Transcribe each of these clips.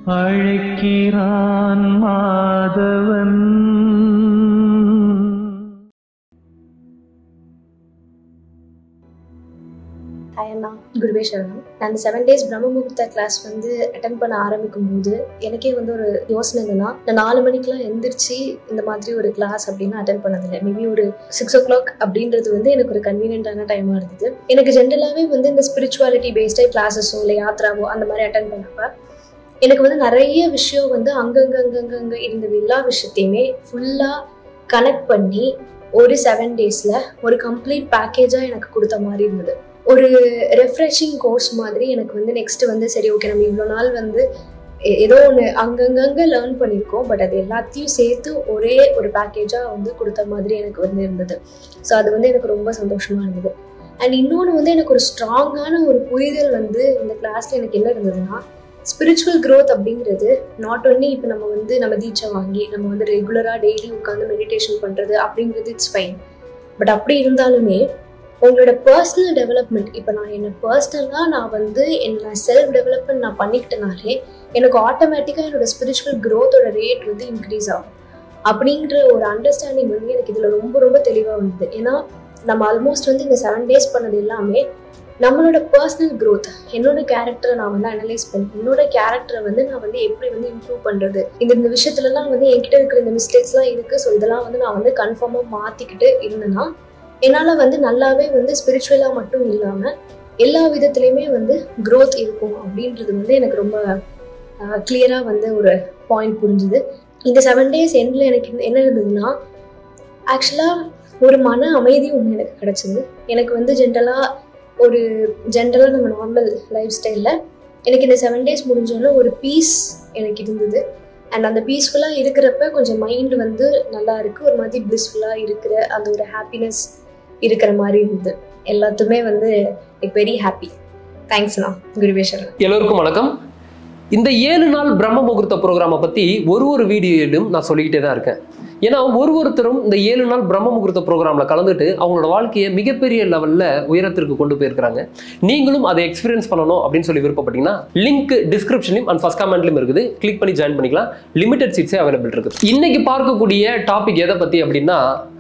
அழைக்கிறான் மாதவன் ஹாய் அண்ணா குருவே சரணம் நான் அந்த செவன் டேஸ் பிரம்ம முகூர்த்த கிளாஸ் வந்து அட்டன் பண்ண ஆரம்பிக்கும் போது எனக்கே வந்து ஒரு யோசனை என்னன்னா நான் நாலு மணிக்கெலாம் எந்திரிச்சு இந்த மாதிரி ஒரு கிளாஸ் அப்படின்னு அட்டன் பண்ணதில்லை மேபி ஒரு சிக்ஸ் ஓ கிளாக் அப்படின்றது வந்து எனக்கு ஒரு கன்வீனியன்டான டைமாக இருந்தது எனக்கு ஜென்ரலாகவே வந்து இந்த ஸ்பிரிச்சுவாலிட்டி பேஸ்டாக கிளாஸஸோ இல்லை யாத்ராவோ அந்த மாதிரி அட்டன் பண்ணப்ப எனக்கு வந்து நிறைய விஷயம் வந்து அங்கங்க அங்கங்க அங்கே இருந்த எல்லா விஷயத்தையுமே ஃபுல்லாக கனெக்ட் பண்ணி ஒரு செவன் டேஸில் ஒரு கம்ப்ளீட் பேக்கேஜாக எனக்கு கொடுத்த மாதிரி இருந்தது ஒரு ரெஃப்ரெஷிங் கோர்ஸ் மாதிரி எனக்கு வந்து நெக்ஸ்ட் வந்து சரி ஓகே நம்ம இவ்வளோ நாள் வந்து எ- ஏதோ ஒன்று அங்கங்கங்கே லேர்ன் பண்ணியிருக்கோம் பட் அது எல்லாத்தையும் சேர்த்து ஒரே ஒரு பேக்கேஜாக வந்து கொடுத்த மாதிரி எனக்கு வந்து இருந்தது ஸோ அது வந்து எனக்கு ரொம்ப சந்தோஷமாக இருந்தது அண்ட் இன்னொன்று வந்து எனக்கு ஒரு ஸ்ட்ராங்கான ஒரு புரிதல் வந்து இந்த கிளாஸில் எனக்கு என்ன இருந்ததுன்னா ஸ்பிரிச்சுவல் growth அப்படிங்கிறது நாட் ஒன்லி இப்போ நம்ம வந்து நம்ம தீட்சை வாங்கி நம்ம வந்து ரெகுலராக டெய்லி உட்காந்து மெடிடேஷன் பண்ணுறது அப்படிங்கிறது இட்ஸ் ஃபைன் பட் அப்படி இருந்தாலுமே உங்களோட பர்சனல் டெவலப்மெண்ட் இப்போ நான் என்ன பர்சனலாக நான் வந்து என்ன செல்ஃப் டெவலப்மெண்ட் நான் பண்ணிக்கிட்டனாலே எனக்கு ஆட்டோமேட்டிக்காக என்னோட ஸ்பிரிச்சுவல் க்ரோத்தோட ரேட் வந்து இன்க்ரீஸ் ஆகும் அப்படிங்கிற ஒரு அண்டர்ஸ்டாண்டிங் வந்து எனக்கு இதில் ரொம்ப ரொம்ப தெளிவாக வந்தது ஏன்னா நம்ம ஆல்மோஸ்ட் வந்து இந்த செவன் டேஸ் பண்ணது எல்லாமே நம்மளோட பர்சனல் growth என்னோட கேரக்டரை நான் வந்து அனலைஸ் பண்ணி என்னோட கேரக்டரை வந்து நான் வந்து எப்படி வந்து இம்ப்ரூவ் பண்ணுறது இந்த இந்த விஷயத்துலலாம் வந்து என்கிட்ட இருக்கிற இந்த மிஸ்டேக்ஸ்லாம் இருக்குது ஸோ இதெல்லாம் வந்து நான் வந்து கன்ஃபார்மாக மாற்றிக்கிட்டு இருந்தேன்னா என்னால் வந்து நல்லாவே வந்து ஸ்பிரிச்சுவலாக மட்டும் இல்லாமல் எல்லா விதத்துலேயுமே வந்து growth இருக்கும் அப்படின்றது வந்து எனக்கு ரொம்ப கிளியராக வந்து ஒரு பாயிண்ட் புரிஞ்சுது இந்த செவன் டேஸ் எண்டில் எனக்கு இந்த- என்ன இருந்ததுன்னா ஆக்சுவலாக ஒரு மன அமைதி ஒன்று எனக்கு கிடச்சிது எனக்கு வந்து ஜென்ரலாக ஒரு ஜென்ரலாக நம்ம நார்மல் லைஃப் ஸ்டைலில் எனக்கு இந்த செவன் டேஸ் முடிஞ்சோன்னே ஒரு பீஸ் எனக்கு இருந்தது அண்ட் அந்த பீஸ்ஃபுல்லாக இருக்கிறப்ப கொஞ்சம் மைண்ட் வந்து நல்லா இருக்குது ஒரு மாதிரி பிளிஸ்ஃபுல்லாக இருக்கிற அந்த ஒரு ஹாப்பினஸ் இருக்கிற மாதிரி இருந்தது எல்லாத்துமே வந்து லைக் வெரி ஹாப்பி தேங்க்ஸ்ண்ணா குருவேஸ்வரன் எல்லோருக்கும் வணக்கம் இந்த ஏழு நாள் பிரம்ம முகூர்த்த ப்ரோக்ராமை பற்றி ஒரு ஒரு வீடியோயிலும் நான் சொல்லிக்கிட்டே தான் இருக்கேன் ஏன்னா ஒரு ஒருத்தரும் இந்த ஏழு நாள் பிரம்ம முகூர்த்த ப்ரோக்ராமில் கலந்துட்டு அவங்களோட வாழ்க்கையை மிகப்பெரிய லெவலில் உயரத்திற்கு கொண்டு போயிருக்கிறாங்க நீங்களும் அதை எக்ஸ்பீரியன்ஸ் பண்ணணும் அப்படின்னு சொல்லி விருப்பப்பட்டீங்கன்னா லிங்க் டிஸ்கிரிப்ஷன்லையும் அண்ட் ஃபஸ்ட் கமெண்ட்லையும் இருக்குது கிளிக் பண்ணி ஜாயின் பண்ணிக்கலாம் லிமிடெட் சீட்ஸே அவைலபிள் இருக்குது இன்னைக்கு பார்க்கக்கூடிய டாபிக் எதை பற்றி அப்படின்னா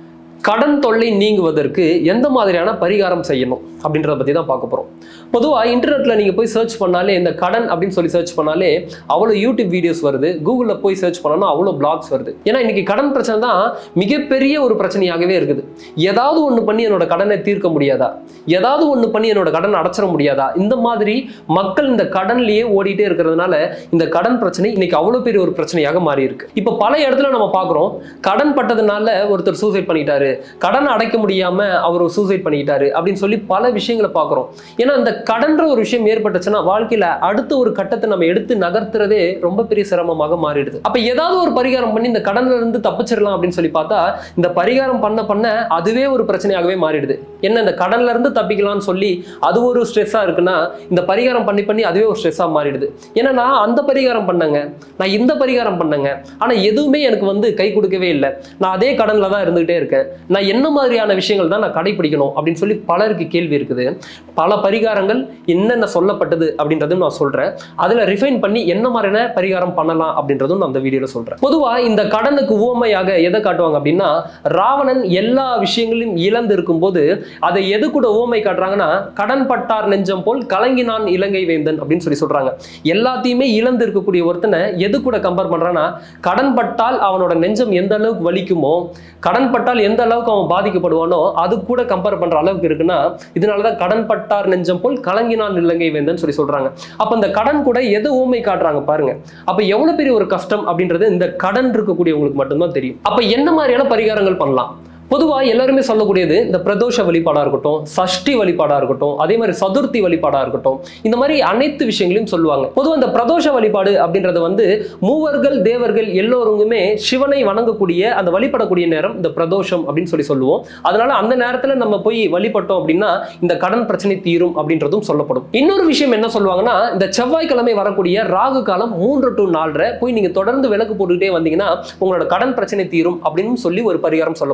கடன் தொல்லை நீங்குவதற்கு எந்த மாதிரியான பரிகாரம் செய்யணும் அப்படின்றத பற்றி தான் பார்க்க போகிறோம் பொதுவாக இன்டர்நெட்டில் நீங்கள் போய் சர்ச் பண்ணாலே இந்த கடன் அப்படின்னு சொல்லி சர்ச் பண்ணாலே அவ்வளோ யூடியூப் வீடியோஸ் வருது கூகுளில் போய் சர்ச் பண்ணாலும் அவ்வளோ பிளாக்ஸ் வருது ஏன்னா இன்னைக்கு கடன் பிரச்சனை தான் மிகப்பெரிய ஒரு பிரச்சனையாகவே இருக்குது ஏதாவது ஒன்று பண்ணி என்னோட கடனை தீர்க்க முடியாதா ஏதாவது ஒன்று பண்ணி என்னோட கடனை அடைச்சிட முடியாதா இந்த மாதிரி மக்கள் இந்த கடன்லயே ஓடிட்டே இருக்கிறதுனால இந்த கடன் பிரச்சனை இன்னைக்கு அவ்வளோ பெரிய ஒரு பிரச்சனையாக மாறி இருக்கு இப்போ பல இடத்துல நம்ம பார்க்குறோம் கடன் பட்டதுனால ஒருத்தர் சூசைட் பண்ணிட்டாரு கடன் அடைக்க முடியாம அவர் சூசைட் பண்ணிக்கிட்டாரு அப்படின்னு சொல்லி பல விஷயங்களை பார்க்குறோம் ஏன்னா இந்த கடன்ற ஒரு விஷயம் ஏற்பட்டுச்சுன்னா வாழ்க்கையில அடுத்த ஒரு கட்டத்தை நம்ம எடுத்து நகர்த்துறதே ரொம்ப பெரிய சிரமமாக மாறிடுது அப்ப ஏதாவது ஒரு பரிகாரம் பண்ணி இந்த கடன்ல இருந்து தப்பிச்சிடலாம் அப்படின்னு சொல்லி பார்த்தா இந்த பரிகாரம் பண்ண பண்ண அதுவே ஒரு பிரச்சனையாகவே மாறிடுது என்ன இந்த கடன்ல இருந்து தப்பிக்கலாம்னு சொல்லி அது ஒரு ஸ்ட்ரெஸ்ஸா இருக்குன்னா இந்த பரிகாரம் பண்ணி பண்ணி அதுவே ஒரு ஸ்ட்ரெஸ்ஸா மாறிடுது ஏன்னா நான் அந்த பரிகாரம் பண்ணேங்க நான் இந்த பரிகாரம் பண்ணேங்க ஆனா எதுவுமே எனக்கு வந்து கை கொடுக்கவே இல்லை நான் அதே கடன்ல தான் இருந்துகிட்டே இருக்கேன் நான் என்ன மாதிரியான விஷயங்கள் தான் நான் கடைபிடிக்கணும் அப்படின்னு சொல்லி பலருக்கு கேள்வி இருக்குது பல பரிகாரங்கள் என்னென்ன சொல்லப்பட்டது அப்படின்றதும் நான் சொல்றேன் அதுல ரிஃபைன் பண்ணி என்ன மாதிரியான பரிகாரம் பண்ணலாம் அப்படின்றதும் நான் அந்த வீடியோல சொல்றேன் பொதுவா இந்த கடனுக்கு உவமையாக எதை காட்டுவாங்க அப்படின்னா ராவணன் எல்லா விஷயங்களையும் இழந்து இருக்கும்போது அதை எது கூட உவமை காட்டுறாங்கன்னா கடன் பட்டார் நெஞ்சம் போல் கலங்கினான் இலங்கை வேந்தன் அப்படின்னு சொல்லி சொல்றாங்க எல்லாத்தையுமே இழந்து இருக்கக்கூடிய ஒருத்தனை எது கூட கம்பேர் பண்றான்னா கடன் பட்டால் அவனோட நெஞ்சம் எந்த அளவுக்கு வலிக்குமோ கடன் பட்டால் எந்த அளவுக்கு அவன் பாதிக்கப்படுவானோ அது கூட கம்பேர் பண்ற அளவுக்கு இருக்குன்னா இதனாலதான் கடன் பட்டார் நெஞ்சம் போல் கலங்கினான் இலங்கை வேந்தன் சொல்லி சொல்றாங்க அப்ப இந்த கடன் கூட எது ஊமை காட்டுறாங்க பாருங்க அப்ப எவ்வளவு பெரிய ஒரு கஷ்டம் அப்படின்றது இந்த கடன் இருக்கக்கூடியவங்களுக்கு மட்டும்தான் தெரியும் அப்ப என்ன மாதிரியான பரிகாரங்கள் பண்ணலாம் பொதுவா எல்லாருமே சொல்லக்கூடியது இந்த பிரதோஷ வழிபாடா இருக்கட்டும் சஷ்டி வழிபாடா இருக்கட்டும் அதே மாதிரி சதுர்த்தி வழிபாடா இருக்கட்டும் இந்த மாதிரி அனைத்து விஷயங்களையும் சொல்லுவாங்க பொதுவா இந்த பிரதோஷ வழிபாடு அப்படின்றது வந்து மூவர்கள் தேவர்கள் எல்லோருக்குமே சிவனை வணங்கக்கூடிய அந்த வழிபடக்கூடிய நேரம் இந்த பிரதோஷம் அப்படின்னு சொல்லி சொல்லுவோம் அதனால அந்த நேரத்துல நம்ம போய் வழிபட்டோம் அப்படின்னா இந்த கடன் பிரச்சனை தீரும் அப்படின்றதும் சொல்லப்படும் இன்னொரு விஷயம் என்ன சொல்லுவாங்கன்னா இந்த செவ்வாய்க்கிழமை வரக்கூடிய ராகு காலம் மூன்று டு நாலரை போய் நீங்க தொடர்ந்து விளக்கு போட்டுக்கிட்டே வந்தீங்கன்னா உங்களோட கடன் பிரச்சனை தீரும் அப்படின்னு சொல்லி ஒரு பரிகாரம் சொல்லப்படும் இன்னும்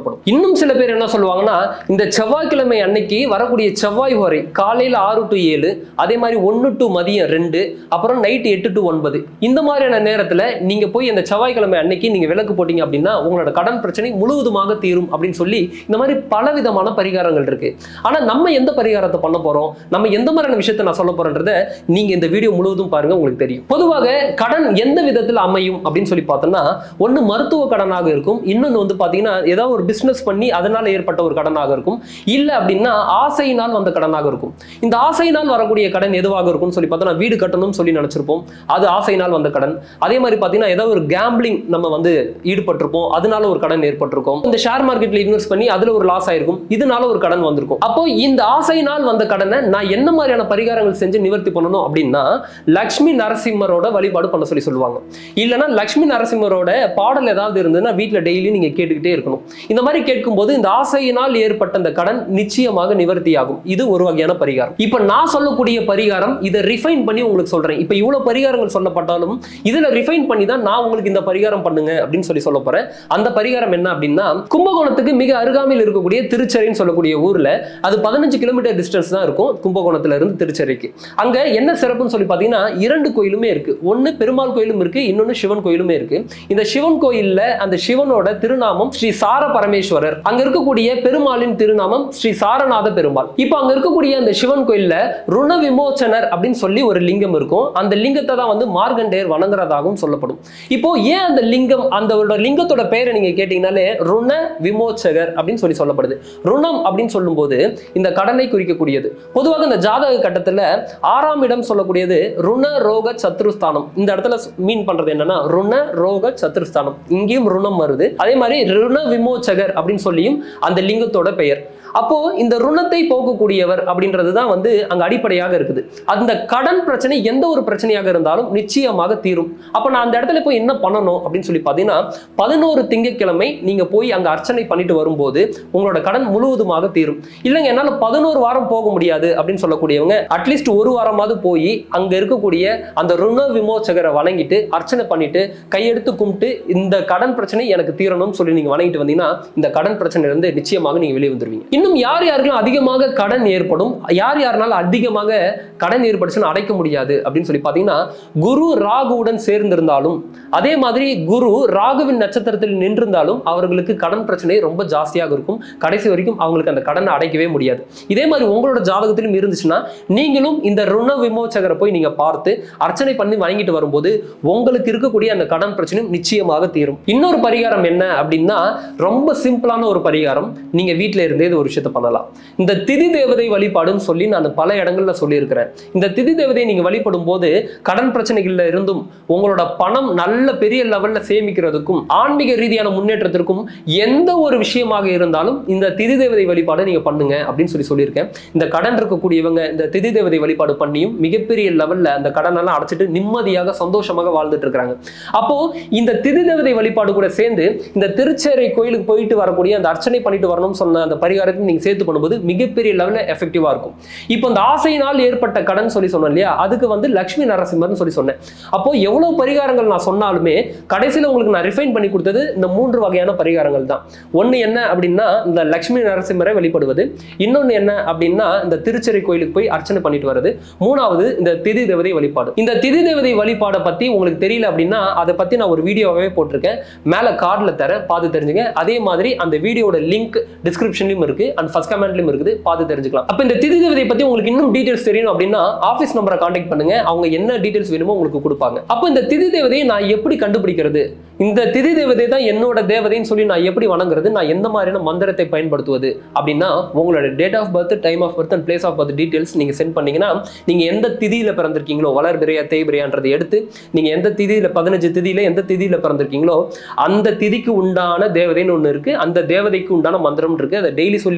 இன்னும் சில பேர் என்ன சொல்லுவாங்கன்னா இந்த செவ்வாய்க்கிழமை அன்னைக்கு வரக்கூடிய செவ்வாய் வரை காலையில ஆறு டு ஏழு அதே மாதிரி ஒன்று டு மதியம் ரெண்டு அப்புறம் நைட் எட்டு டு ஒன்பது இந்த மாதிரியான நேரத்துல நீங்க போய் இந்த செவ்வாய்க்கிழமை அன்னைக்கு நீங்க விளக்கு போட்டீங்க அப்படின்னா உங்களோட கடன் பிரச்சனை முழுவதுமாக தீரும் அப்படின்னு சொல்லி இந்த மாதிரி பல விதமான பரிகாரங்கள் இருக்கு ஆனா நம்ம எந்த பரிகாரத்தை பண்ண போறோம் நம்ம எந்த மாதிரியான விஷயத்தை நான் சொல்ல போறேன்றத நீங்க இந்த வீடியோ முழுவதும் பாருங்க உங்களுக்கு தெரியும் பொதுவாக கடன் எந்த விதத்தில் அமையும் அப்படின்னு சொல்லி பார்த்தோம்னா ஒன்று மருத்துவ கடனாக இருக்கும் இன்னொன்று வந்து பார்த்தீங்கன்னா ஏதாவது ஒரு பிஸ்னஸ் பண்ணி அதனால ஏற்பட்ட ஒரு கடனாக இருக்கும் இல்லை அப்படின்னா ஆசையினால் வந்த கடனாக இருக்கும் இந்த ஆசையினால் வரக்கூடிய கடன் எதுவாக இருக்கும்னு சொல்லி பார்த்தோம்னா வீடு கட்டணும்னு சொல்லி நினைச்சிருப்போம் அது ஆசையினால் வந்த கடன் அதே மாதிரி பார்த்தீங்கன்னா ஏதாவது ஒரு கேம்பிளிங் நம்ம வந்து ஈடுபட்டிருப்போம் அதனால ஒரு கடன் ஏற்பட்டிருக்கும் இந்த ஷேர் மார்க்கெட்ல இன்வெஸ்ட் பண்ணி அதுல ஒரு லாஸ் ஆயிருக்கும் இதனால ஒரு கடன் வந்திருக்கும் அப்போ இந்த ஆசையினால் வந்த கடனை நான் என்ன மாதிரியான பரிகாரங்கள் செஞ்சு நிவர்த்தி பண்ணணும் அப்படின்னா லக்ஷ்மி நரசிம்மரோட வழிபாடு பண்ண சொல்லி சொல்லுவாங்க இல்லைன்னா லக்ஷ்மி நரசிம்மரோட பாடல் ஏதாவது இருந்ததுன்னா வீட்டில் டெய்லி நீங்க கேட்டுக்கிட்டே இருக்கணும் இந்த மாதிரி கேட்கும்போது இந்த ஆசையினால் ஏற்பட்ட அந்த கடன் நிச்சயமாக நிவர்த்தி ஆகும் இது ஒரு வகையான பரிகாரம் இப்போ நான் சொல்லக்கூடிய பரிகாரம் இதை ரிஃபைன் பண்ணி உங்களுக்கு சொல்றேன் இப்போ இவ்வளவு பரிகாரங்கள் சொல்லப்பட்டாலும் இதுல ரிஃபைன் பண்ணி தான் நான் உங்களுக்கு இந்த பரிகாரம் பண்ணுங்க அப்படின்னு சொல்லி சொல்ல போறேன் அந்த பரிகாரம் என்ன அப்படின்னா கும்பகோணத்துக்கு மிக அருகாமையில் இருக்கக்கூடிய திருச்செரின்னு சொல்லக்கூடிய ஊர்ல அது பதினஞ்சு கிலோமீட்டர் டிஸ்டன்ஸ் தான் இருக்கும் கும்பகோணத்துல இருந்து திருச்செரிக்கு அங்க என்ன சிறப்புன்னு சொல்லி பார்த்தீங்கன்னா இரண்டு கோயிலுமே இருக்கு ஒன்னு பெருமாள் கோயிலும் இருக்கு இன்னொன்னு சிவன் கோயிலுமே இருக்கு இந்த சிவன் கோயில்ல அந்த சிவனோட திருநாமம் ஸ்ரீ சார பரமேஸ்வரர் அங்க இருக்கக்கூடிய பெருமாளின் திருநாமம் ஸ்ரீ சாரநாத பெருமாள் இப்போ அங்க இருக்கக்கூடிய அந்த சிவன் கோயில்ல ருண விமோச்சனர் அப்படின்னு சொல்லி ஒரு லிங்கம் இருக்கும் அந்த லிங்கத்தை தான் வந்து மார்கண்டேயர் வணங்குறதாகவும் சொல்லப்படும் இப்போ ஏன் அந்த லிங்கம் அந்த ஒரு லிங்கத்தோட பெயரை நீங்க கேட்டீங்கனாலே ருண விமோச்சகர் அப்படின்னு சொல்லி சொல்லப்படுது ருணம் அப்படின்னு சொல்லும்போது இந்த கடனை குறிக்கக்கூடியது பொதுவாக இந்த ஜாதக கட்டத்துல ஆறாம் இடம் சொல்லக்கூடியது ருண ரோக சத்ருஸ்தானம் இந்த இடத்துல மீன் பண்றது என்னன்னா ருண ரோக சத்ருஸ்தானம் இங்கேயும் ருணம் வருது அதே மாதிரி ருண விமோச்சகர் அப்படின்னு சொல்லியும் அந்த லிங்கத்தோட பெயர் அப்போ இந்த ருணத்தை போக்கக்கூடியவர் அப்படின்றது தான் வந்து அங்க அடிப்படையாக இருக்குது அந்த கடன் பிரச்சனை எந்த ஒரு பிரச்சனையாக இருந்தாலும் நிச்சயமாக தீரும் அப்ப நான் அந்த இடத்துல போய் என்ன பண்ணணும் அப்படின்னு சொல்லி பார்த்தீங்கன்னா பதினோரு திங்கட்கிழமை நீங்க போய் அங்க அர்ச்சனை பண்ணிட்டு வரும்போது உங்களோட கடன் முழுவதுமாக தீரும் இல்லைங்க என்னால பதினோரு வாரம் போக முடியாது அப்படின்னு சொல்லக்கூடியவங்க அட்லீஸ்ட் ஒரு வாரமாவது போய் அங்க இருக்கக்கூடிய அந்த ருண விமோச்சகரை வணங்கிட்டு அர்ச்சனை பண்ணிட்டு கையெடுத்து கும்பிட்டு இந்த கடன் பிரச்சனை எனக்கு தீரணும்னு சொல்லி நீங்க வணங்கிட்டு வந்தீங்கன்னா இந்த கடன் பிரச்சனையில இருந்து நிச்சயமாக நீங்க வெளியே வந்துருவீங்க இன்னும் யார் யாருக்கெல்லாம் அதிகமாக கடன் ஏற்படும் யார் யாருனால அதிகமாக கடன் ஏற்பட்டுச்சுன்னு அடைக்க முடியாது அப்படின்னு சொல்லி பார்த்தீங்கன்னா குரு ராகுவுடன் சேர்ந்திருந்தாலும் அதே மாதிரி குரு ராகுவின் நட்சத்திரத்தில் நின்றிருந்தாலும் அவர்களுக்கு கடன் பிரச்சனை ரொம்ப ஜாஸ்தியாக இருக்கும் கடைசி வரைக்கும் அவங்களுக்கு அந்த கடனை அடைக்கவே முடியாது இதே மாதிரி உங்களோட ஜாதகத்திலும் இருந்துச்சுன்னா நீங்களும் இந்த ருண விமோச்சகரை போய் நீங்க பார்த்து அர்ச்சனை பண்ணி வாங்கிட்டு வரும்போது உங்களுக்கு இருக்கக்கூடிய அந்த கடன் பிரச்சனையும் நிச்சயமாக தீரும் இன்னொரு பரிகாரம் என்ன அப்படின்னா ரொம்ப சிம்பிளான ஒரு பரிகாரம் நீங்க வீட்டில இருந்தே இது ஒரு விஷயத்தை பண்ணலாம் இந்த திதி தேவதை வழிபாடுன்னு சொல்லி நான் பல இடங்கள்ல சொல்லியிருக்கிறேன் இந்த திதி தேவதையை நீங்க வழிபடும் போது கடன் பிரச்சனைகள்ல இருந்தும் உங்களோட பணம் நல்ல பெரிய லெவல்ல சேமிக்கிறதுக்கும் ஆன்மீக ரீதியான முன்னேற்றத்திற்கும் எந்த ஒரு விஷயமாக இருந்தாலும் இந்த திதி தேவதை வழிபாடு நீங்க பண்ணுங்க அப்படின்னு சொல்லி சொல்லியிருக்கேன் இந்த கடன் இருக்கக்கூடியவங்க இந்த திதி தேவதை வழிபாடு பண்ணியும் மிகப்பெரிய லெவல்ல அந்த கடன் எல்லாம் அடைச்சிட்டு நிம்மதியாக சந்தோஷமாக வாழ்ந்துட்டு இருக்காங்க அப்போ இந்த திதி தேவதை வழிபாடு கூட சேர்ந்து இந்த திருச்சேரை கோயிலுக்கு போயிட்டு வரக்கூடிய அந்த அர்ச்சனை பண்ணிட்டு வரணும்னு சொன்ன அந்த பரிகாரத்தை நீங்க சேர்த்து பண்ணும்போது மிகப்பெரிய லெவலில் எஃபெக்டிவா இருக்கும் இப்போ இந்த ஆசையினால் ஏற்பட்ட கடன் சொல்லி சொன்னேன் இல்லையா அதுக்கு வந்து லக்ஷ்மி நரசிம்மர்னு சொல்லி சொன்னேன் அப்போ எவ்வளவு பரிகாரங்கள் நான் சொன்னாலுமே கடைசியில் உங்களுக்கு நான் ரிஃபைன் பண்ணி கொடுத்தது இந்த மூன்று வகையான பரிகாரங்கள் தான் ஒன்று என்ன அப்படின்னா இந்த லக்ஷ்மி நரசிம்மரை வெளிப்படுவது இன்னொன்று என்ன அப்படின்னா இந்த திருச்செரி கோயிலுக்கு போய் அர்ச்சனை பண்ணிட்டு வர்றது மூணாவது இந்த திதி தேவதை வழிபாடு இந்த திதி தேவதை வழிபாடை பத்தி உங்களுக்கு தெரியல அப்படின்னா அதை பத்தி நான் ஒரு வீடியோவே போட்டிருக்கேன் மேல கார்டில் தரேன் பார்த்து தெரிஞ்சுங்க அதே மாதிரி அந்த வீடியோட லிங்க் டிஸ்கிரிப்ஷன்லயும் இருக்கு அண்ட் ஃபர்ஸ்ட் கமெண்ட்லயும் இருக்குது பார்த்து தெரிஞ்சுக்கலாம் அப்ப இந்த திதி தேவதை பத்தி உங்களுக்கு இன்னும் டீடைல்ஸ் தெரியணும் அப்படின்னா ஆஃபீஸ் நம்பரை காண்டாக்ட் பண்ணுங்க அவங்க என்ன டீடைல்ஸ் வேணுமோ உங்களுக்கு கொடுப்பாங்க அப்போ இந்த திதி தேவதையை நான் எப்படி கண்டுபிடிக்கிறது இந்த திதி தேவதை தான் என்னோட தேவதைன்னு சொல்லி நான் எப்படி வணங்குறது நான் எந்த மாதிரியான மந்திரத்தை பயன்படுத்துவது அப்படின்னா உங்களோட date of birth time of birth and place of birth details நீங்க சென்ட் பண்ணீங்கன்னா நீங்க எந்த திதியில பிறந்திருக்கீங்களோ வளர்பிரையா தேய்பிரையான்றதை எடுத்து நீங்க எந்த திதியில பதினஞ்சு திதியில எந்த திதியில பிறந்திருக்கீங்களோ அந்த திதிக்கு உண்டான தேவதைன்னு ஒன்று இருக்கு அந்த தேவதைக்கு உண்டான மந்திரம் இருக்கு அதை டெய்லி சொல்லி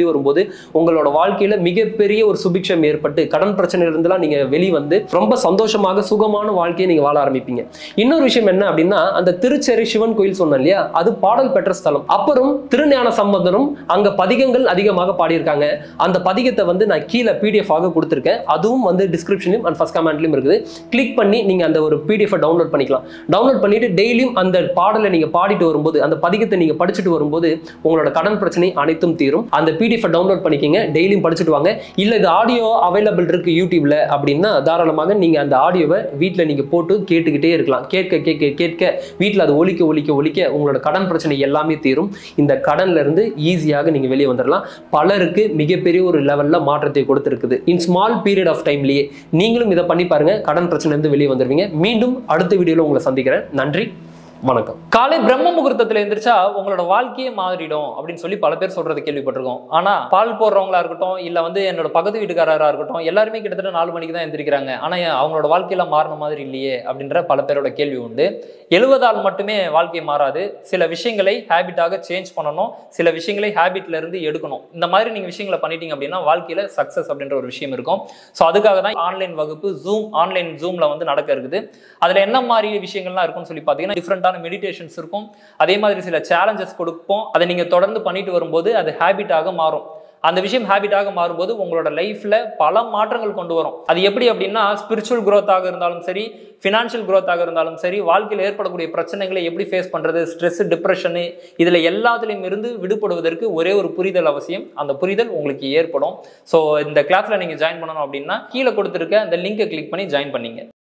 சொல்லி வரும்போது உங்களோட வாழ்க்கையில மிகப்பெரிய ஒரு சுபிக்ஷம் ஏற்பட்டு கடன் பிரச்சனை இருந்தெல்லாம் நீங்க வெளிவந்து ரொம்ப சந்தோஷமாக சுகமான வாழ்க்கையை நீங்க வாழ ஆரம்பிப்பீங்க இன்னொரு விஷயம் என்ன அப்படின்னா அந்த திருச்செரி சிவன் கோயில் சொன்னேன் இல்லையா அது பாடல் பெற்ற ஸ்தலம் அப்புறம் திருஞான சம்பந்தரும் அங்க பதிகங்கள் அதிகமாக பாடியிருக்காங்க அந்த பதிகத்தை வந்து நான் கீழே பிடிஎஃப் ஆக கொடுத்துருக்கேன் அதுவும் வந்து டிஸ்கிரிப்ஷன்லையும் அண்ட் ஃபர்ஸ்ட் கமெண்ட்லையும் இருக்குது கிளிக் பண்ணி நீங்க அந்த ஒரு பிடிஎஃப் டவுன்லோட் பண்ணிக்கலாம் டவுன்லோட் பண்ணிட்டு டெய்லியும் அந்த பாடலை நீங்க பாடிட்டு வரும்போது அந்த பதிகத்தை நீங்க படிச்சுட்டு வரும்போது உங்களோட கடன் பிரச்சனை அனைத்தும் தீரும் அந்த பிடிஎஃப் டவுன்லோட் பண்ணிக்கிங்க டெய்லியும் படிச்சுட்டு வாங்க இல்ல இது ஆடியோ அவைலபிள் இருக்கு யூடியூப்ல அப்படின்னா தாராளமாக நீங்க அந்த ஆடியோவை வீட்டில் நீங்க போட்டு கேட்டுக்கிட்டே இருக்கலாம் கேட்க கேட்க கேட்க வீட்டில் அது ஒலிக்க ஒலிக்க ஒலிக்க உங்களோட கடன் பிரச்சனை எல்லாமே தீரும் இந்த கடன்ல இருந்து ஈஸியாக நீங்க வெளியே வந்துடலாம் பலருக்கு மிகப்பெரிய ஒரு லெவல்ல மாற்றத்தை கொடுத்துருக்குது இன் ஸ்மால் பீரியட் ஆஃப் டைம்லயே நீங்களும் இதை பண்ணி பாருங்க கடன் பிரச்சனை இருந்து வெளியே வந்துருவீங்க மீண்டும் அடுத்த வீடியோல உங்களை சந்திக்கிறேன் நன்றி வணக்கம் காலை பிரம்ம முகூர்த்தத்துல எந்திரிச்சா உங்களோட வாழ்க்கையே மாறிடும் அப்படின்னு சொல்லி பல பேர் சொல்றது கேள்விப்பட்டிருக்கோம் ஆனா பால் போடுறவங்களா இருக்கட்டும் இல்ல வந்து என்னோட பக்கத்து வீட்டுக்காரரா இருக்கட்டும் எல்லாருமே கிட்டத்தட்ட நாலு மணிக்கு தான் எந்திரிக்கிறாங்க ஆனா ஏன் அவங்களோட வாழ்க்கையில மாறின மாதிரி இல்லையே அப்படின்ற பல பேரோட கேள்வி உண்டு எழுவதால் மட்டுமே வாழ்க்கை மாறாது சில விஷயங்களை ஹேபிட்டாக சேஞ்ச் பண்ணணும் சில விஷயங்களை ஹேபிட்ல இருந்து எடுக்கணும் இந்த மாதிரி நீங்க விஷயங்களை பண்ணிட்டீங்க அப்படின்னா வாழ்க்கையில சக்சஸ் அப்படின்ற ஒரு விஷயம் இருக்கும் ஸோ அதுக்காக தான் ஆன்லைன் வகுப்பு ஜூம் ஆன்லைன் ஜூம்ல வந்து நடக்க இருக்குது அதுல என்ன மாதிரி விஷயங்கள்லாம் இருக்கும்னு சொல்லி பார்த்தீங்கன்னா டிஃப்ரெண்டான மெடிடேஷன்ஸ் இருக்கும் அதே மாதிரி சில சேலஞ்சஸ் கொடுப்போம் அதை நீங்க தொடர்ந்து பண்ணிட்டு வரும்போது அது ஹேபிட்டாக மாறும் அந்த விஷயம் ஹேபிட்டாக மாறும்போது உங்களோட லைஃப்ல பல மாற்றங்கள் கொண்டு வரும் அது எப்படி அப்படின்னா ஸ்பிரிச்சுவல் growth-ஆக இருந்தாலும் சரி ஃபினான்ஷியல் growth-ஆக இருந்தாலும் சரி வாழ்க்கையில் ஏற்படக்கூடிய பிரச்சனைகளை எப்படி ஃபேஸ் பண்றது ஸ்ட்ரெஸ் டிப்ரெஷனு இதுல எல்லாத்துலேயும் இருந்து விடுபடுவதற்கு ஒரே ஒரு புரிதல் அவசியம் அந்த புரிதல் உங்களுக்கு ஏற்படும் ஸோ இந்த கிளாஸ்ல நீங்க ஜாயின் பண்ணணும் அப்படின்னா கீழே கொடுத்துருக்க அந்த லிங்கை கிளிக் பண்ணி ஜாயின் பண்ணீங்க